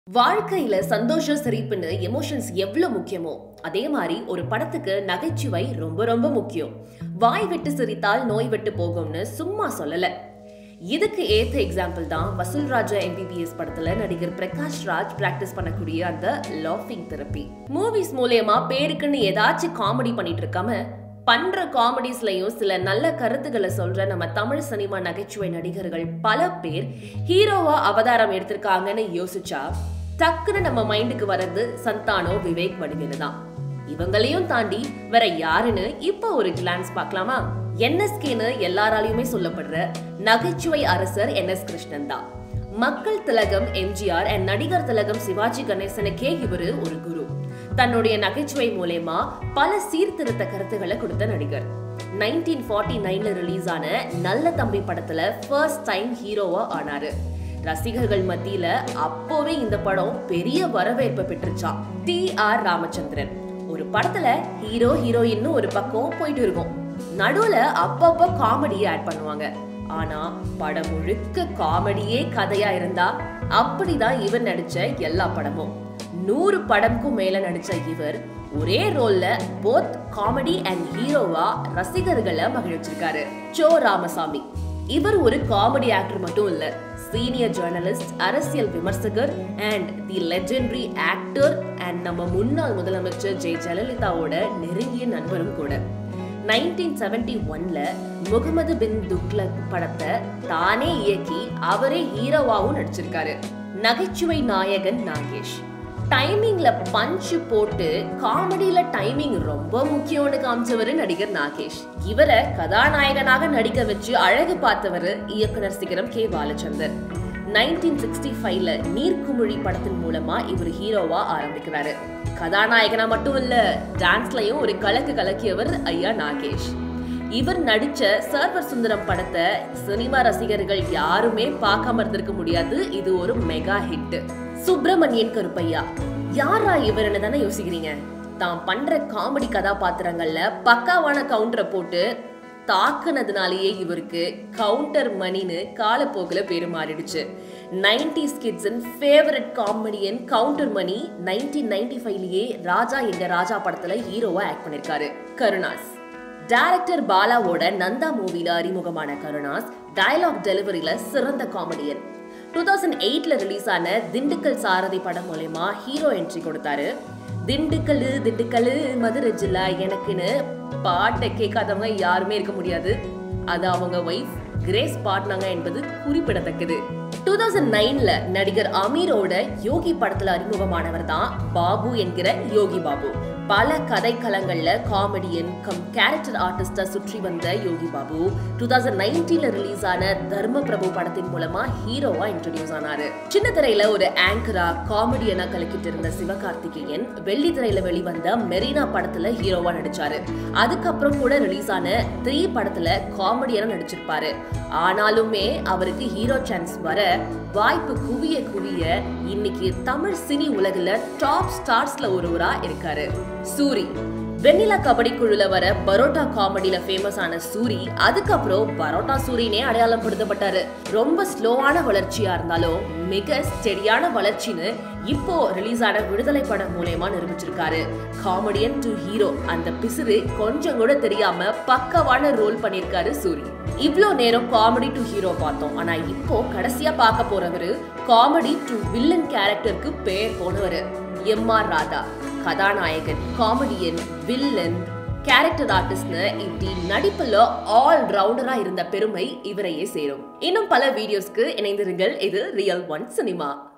வாழ்க்கையில சந்தோஷம் சிரிப்புன்னு எமோஷன்ஸ் எவ்வளவு முக்கியமோ அதே மாதிரி ஒரு படத்துக்கு நகைச்சுவை ரொம்ப ரொம்ப முக்கியம் வாய் விட்டு சிரித்தால் நோய் விட்டு போகும்னு சும்மா சொல்லல இதுக்கு ஏத்த எக்ஸாம்பிள் தான் வசூல் ராஜா எம்பிபிஎஸ் படத்துல நடிகர் பிரகாஷ் ராஜ் பிராக்டிஸ் பண்ணக்கூடிய அந்த லாஃபிங் தெரப்பி மூவிஸ் மூலியமா பேருக்குன்னு ஏதாச்சும் காமெடி பண்ணிட்டு இருக்காம பண்ற காமெடிஸ்லயும் சில நல்ல கருத்துக்களை சொல்ற நம்ம தமிழ் சினிமா நகைச்சுவை நடிகர்கள் பல பேர் ஹீரோவா அவதாரம் எடுத்திருக்காங்கன்னு யோசிச்சா டக்குன்னு நம்ம மைண்டுக்கு வர்றது சந்தானோ விவேக் வடிவேலு தான் இவங்களையும் தாண்டி வேற யாருன்னு இப்போ ஒரு கிளான்ஸ் பார்க்கலாமா என்எஸ்கேன்னு எல்லாராலையுமே சொல்லப்படுற நகைச்சுவை அரசர் என் எஸ் கிருஷ்ணன் தான் மக்கள் திலகம் எம்ஜிஆர் அண்ட் நடிகர் திலகம் சிவாஜி கணேசனுக்கே இவரு ஒரு குரு தன்னுடைய நகைச்சுவை மூலயமா பல சீர்திருத்த கருத்துக்களை கொடுத்த நடிகர் நைன்டீன் ஃபார்ட்டி நைன்ல ரிலீஸ் ஆன நல்ல தம்பி படத்துல ஃபர்ஸ்ட் டைம் ஹீரோவா ஆனாரு ரசிகர்கள் மத்தியில அப்போவே இந்த படம் பெரிய வரவேற்பை பெற்றுச்சான் டி ஆர் ராமச்சந்திரன் ஒரு படத்துல ஹீரோ ஹீரோயின்னு ஒரு பக்கம் போயிட்டு இருக்கும் நடுவுல அப்பப்போ காமெடியை ஆட் பண்ணுவாங்க ஆனா படம் முழுக்க காமெடியே கதையா இருந்தா அப்படிதான் இவர் நடிச்ச எல்லா படமும் நூறு படம்க்கும் மேல நடிச்ச இவர் ஒரே ரோல்ல போத் காமெடி அண்ட் ஹீரோவா ரசிகர்களை மகிழ்ச்சிருக்காரு சோ ராமசாமி இவர் ஒரு காமெடி ஆக்டர் மட்டும் இல்ல சீனியர் ஜேர்னலிஸ்ட் அரசியல் விமர்சகர் and the legendary actor and நம்ம முன்னாள் முதலமைச்சர் ஜெய ஜெயலலிதாவோட நெருங்கிய நண்பரும் கூட நைன்டீன் செவன்டி ஒன்ல முகமது பின் துக்லக் படத்தை தானே இயக்கி அவரே ஹீரோவாவும் நடிச்சிருக்காரு நகைச்சுவை நாயகன் நாகேஷ் டைமிங்ல பஞ்ச் போட்டு காமெடியில டைமிங் ரொம்ப முக்கியம்னு காமிச்சவர் நடிகர் நாகேஷ் இவரை கதாநாயகனாக நடிக்க வச்சு அழகு பார்த்தவர் இயக்குனர் சிகரம் கே பாலச்சந்தர் நைன்டீன் சிக்ஸ்டி ஃபைவ்ல நீர்க்குமிழி படத்தின் மூலமா இவர் ஹீரோவா ஆரம்பிக்கிறாரு கதாநாயகனா மட்டும் இல்ல டான்ஸ்லயும் ஒரு கலக்கு கலக்கியவர் ஐயா நாகேஷ் இவர் நடிச்ச சர்வர் சுந்தரம் படத்தை சினிமா ரசிகர்கள் யாருமே பார்க்காம இருந்திருக்க முடியாது இது ஒரு மெகா ஹிட் சுப்பிரமணியன் கருப்பையா யாரா இவர்னு தானே யோசிக்கிறீங்க தான் பண்ற காமெடி கதாபாத்திரங்கள்ல பக்காவான கவுண்டரை போட்டு தாக்குனதுனாலேயே இவருக்கு கவுண்டர் மணின்னு காலப்போக்கில் பேரு மாறிடுச்சு நைன்டி ஸ்கிட்ஸின் favourite comedian Goundamani nineteen ninety ஃபைவ்லயே ராஜா எங்க ராஜா படத்துல ஹீரோவா ஆக்ட் பண்ணிருக்காரு கருணாஸ் டைரக்டர் பாலாவோட நந்தா மூவில அறிமுகமான கருணாஸ் டயலாக் டெலிவரியில சிறந்த காமெடியன் டூ தௌசண்ட் எயிட்ல ரிலீஸ் ஆன திண்டுக்கல் சாரதி படம் மூலயமா ஹீரோ என்ட்ரி கொடுத்தாரு திண்டுக்கல் திண்டுக்கல் மதுரை ஜில்லா எனக்குன்னு பாட்டை கேட்காதவங்க யாருமே இருக்க முடியாது அது அவங்க ஒய்ஃப் கிரேஸ் பாட்னாங்க என்பது குறிப்பிடத்தக்கது டூ தௌசண்ட் நைன்ல நடிகர் அமீரோட யோகி படத்துல அறிமுகமானவர் தான் பாபு என்கிற யோகி பாபு பல கதைக்களங்கள்ல காமெடியன் கம் கேரக்டர் ஆர்டிஸ்டா சுற்றி வந்த யோகி பாபு டூ தௌசண்ட் நைன்டீன்ல ரிலீஸ் ஆன தர்ம பிரபு படத்தின் மூலமா ஹீரோவா இன்ட்ரடியூஸ் ஆனாரு சின்ன திரையில ஒரு ஆங்கரா காமெடியனா கலக்கிட்டு இருந்த சிவகார்த்திகேயன் வெள்ளி திரையில வெளிவந்த மெரினா படத்துல ஹீரோவா நடிச்சாரு அதுக்கப்புறம் கூட ரிலீஸ் ஆன த்ரீ படத்துல காமெடியனா நடிச்சிருப்பாரு ஆனாலுமே அவருக்கு ஹீரோ சான்ஸ் வர வாய்ப்பு குவிய குவிய இன்னைக்கு தமிழ் சினி உலகில் டாப் ஸ்டார்ஸ்ல ஒருவரா இருக்காரு சூரி வெண்ணிலா கபடி குழுல வர பரோட்டா காமெடியில ஃபேமஸ் ஆன சூரி அதுக்கப்புறம் பரோட்டா சூரினே அடையாளம் படுத்தப்பட்டாரு ரொம்ப ஸ்லோவான வளர்ச்சியா இருந்தாலும் மிக ஸ்டெடியான வளர்ச்சின்னு இப்போ ரிலீஸ் ஆன விடுதலை படம் மூலயமா நிரூபிச்சிருக்காரு காமெடியன் டு ஹீரோ அந்த பிசுறு கொஞ்சம் கூட தெரியாம பக்கவான ரோல் பண்ணிருக்காரு சூரி இவ்ளோ நேரம் காமெடி டு ஹீரோ பார்த்தோம் ஆனா இப்போ கடைசியா பார்க்க போறவரு காமெடி டு வில்லன் கேரக்டருக்கு பேர் போனவரு எம் ஆர் ராதா கதாநாயகன் காமெடியன் வில்லன் கேரக்டர் ஆர்டிஸ்ட்னு இப்படி நடிப்புல ஆல் ரவுண்டரா இருந்த பெருமை இவரையே சேரும் இன்னும் பல வீடியோஸ்க்கு இணைந்திருங்கள் இது ரியல் ஒன் சினிமா